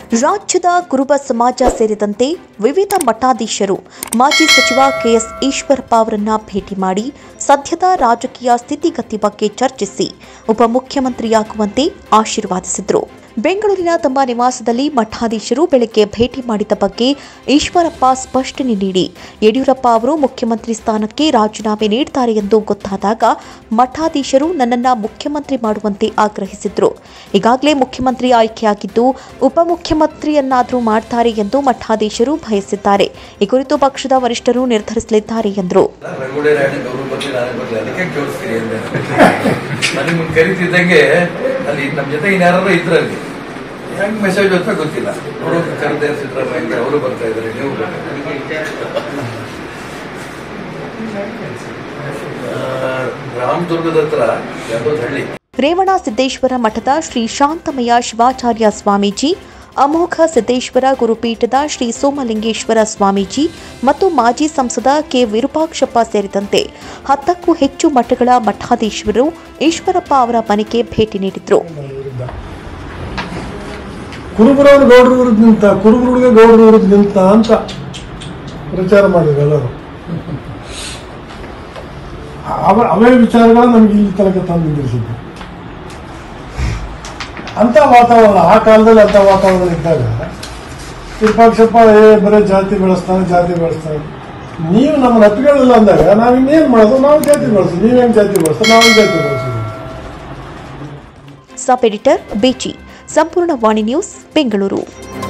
ರಾಜ್ಯದ ಕುರುಬ ಸಮಾಜ ಸೇರಿದಂತೆ ವಿವಿಧ ಮಠಾಧೀಶರು ಮಾಜಿ ಸಚಿವ ಕೆಎಸ್ ಈಶ್ವರಪ್ಪ ಅವರನ್ನ ಭೇಟಿ ಮಾಡಿ ಸದ್ಯದ ರಾಜಕೀಯ ಸ್ಥಿತಿಗತಿ ಬಗ್ಗೆ ಚರ್ಚಿಸಿ ಉಪಮುಖ್ಯಮಂತ್ರಿಯಾಗುವಂತೆ ಆಶೀರ್ವಾದಿಸಿದರು ಬೆಂಗಳೂರಿನ ತಮ್ಮ ನಿವಾಸದಲ್ಲಿ ಮಠಾಧೀಶರು ಬೆಳಗ್ಗೆ ಭೇಟಿ ಮಾಡಿದ ಬಗ್ಗೆ ಈಶ್ವರಪ್ಪ ಸ್ಪಷ್ಟನೆ ನೀಡಿ ಯಡಿಯೂರಪ್ಪ ಅವರು ಮುಖ್ಯಮಂತ್ರಿ ಸ್ಥಾನಕ್ಕೆ ರಾಜೀನಾಮೆ ನೀಡುತ್ತಾರೆ ಎಂದು ಗೊತ್ತಾದಾಗ ಮಠಾಧೀಶರು ನನ್ನನ್ನ ಮುಖ್ಯಮಂತ್ರಿ ಮಾಡುವಂತೆ ಆಗ್ರಹಿಸಿದ್ರು ಈಗಾಗಲೇ ಮುಖ್ಯಮಂತ್ರಿ ಆಯ್ಕೆಯಾಗಿದ್ದು ಉಪಮುಖ್ಯಮಂತ್ರಿಯನ್ನಾದರೂ ಮಾಡ್ತಾರೆ ಎಂದು ಮಠಾಧೀಶರು ಬಯಸಿದ್ದಾರೆ ಈ ಕುರಿತು ಪಕ್ಷದ ವರಿಷ್ಠರು ನಿರ್ಧರಿಸಲಿದ್ದಾರೆ ಎಂದರು ರಂಗೋಡೆ ರಾಣಿ ಗೌರವ ಬರ್ಲಿ ನಾನೇ ಬರ್ಲಿ ಅದಕ್ಕೆ ಕೇಳಿಸ್ತೀರಿ ಅಂದೆ ನಾನು ನಿಮ್ಮನ್ನು ಕರಿತಿದ್ದಂಗೆ ಅಲ್ಲಿ ನಮ್ಮ ಜೊತೆ ಇನ್ಯಾರು ಇದ್ರಲ್ಲಿ ಹೆಂಗ್ ಮೆಸೇಜ್ ಅಂತ ಗೊತ್ತಿಲ್ಲ ಅವರು ಕರೆದೇ ಸಿದ್ದರಾಮಯ್ಯ ಅವರು ಬರ್ತಾ ಇದ್ದಾರೆ ನೀವು ಆ, ರಾಮದುರ್ಗದ ಹತ್ರ ಯಾವುದೋ ಒಂದು ಹಳ್ಳಿ ರೇವಣ ಸಿದ್ದೇಶ್ವರ ಮಠದ ಶ್ರೀ ಶಾಂತಮಯ ಶಿವಾಚಾರ್ಯ ಸ್ವಾಮೀಜಿ ಅಮೋಘ ಸಿದ್ದೇಶ್ವರ ಗುರುಪೀಠದ ಶ್ರೀ ಸೋಮಲಿಂಗೇಶ್ವರ ಸ್ವಾಮೀಜಿ ಮತ್ತು ಮಾಜಿ ಸಂಸದ ಕೆ ವಿರೂಪಾಕ್ಷಪ್ಪ ಸೇರಿದಂತೆ ಹತ್ತಕ್ಕೂ ಹೆಚ್ಚು ಮಠಗಳ ಮಠಾಧೀಶರು ಈಶ್ವರಪ್ಪ ಅವರ ಮನೆಗೆ ಭೇಟಿ ನೀಡಿದ್ರು ವಿರುದ್ಧ ಕುರುಬರವ್ರು ಗೌಡ್ರ ವಿರುದ್ಧ ನಿಂತ ಕುರುಬರಿಗೆ ಗೌಡ್ರ ವಿರುದ್ಧ ನಿಂತ ಅಂತ ಪ್ರಚಾರ ಮಾಡಿದ್ರು ಎಲ್ಲರೂ ಅವ ಅವೇ ವಿಚಾರಗಳು ನಮ್ಗೆ ಇಲ್ಲಿ ತನಕ ತಂದು ನಿಂದಿರಿಸಿದ್ದು ಅಂತ ವಾತಾವರಣ ಆ ಕಾಲದಲ್ಲಿ ಅಂತ ವಾತಾವರಣ ಇದ್ದಾಗ ವಿರೂಪಾಕ್ಷಪ್ಪ ಏ ಬರೀ ಜಾತಿ ಬೆಳೆಸ್ತಾನೆ ಜಾತಿ ಬೆಳೆಸ್ತಾನೆ ನೀವು ನಮ್ಮ ಅಪ್ಪಿಗಳಿಲ್ಲ ಅಂದಾಗ ನಾವು ಇನ್ನೇನು ಮಾಡೋದು ನಾವು ಜಾತಿ ಬೆಳೆಸೋದು ನೀವು ಹೆಂಗೆ ಜಾತಿ ಬೆಳೆಸೋದು ನಾವು ಜಾತಿ ಬೆಳೆಸೋದು ಸಬ್ ಎಡಿಟರ್ ಬೇಚಿ ಸಂಪೂರ್ಣ ವಾಣಿ ನ್ಯೂಸ್ ಬೆಂಗಳೂರು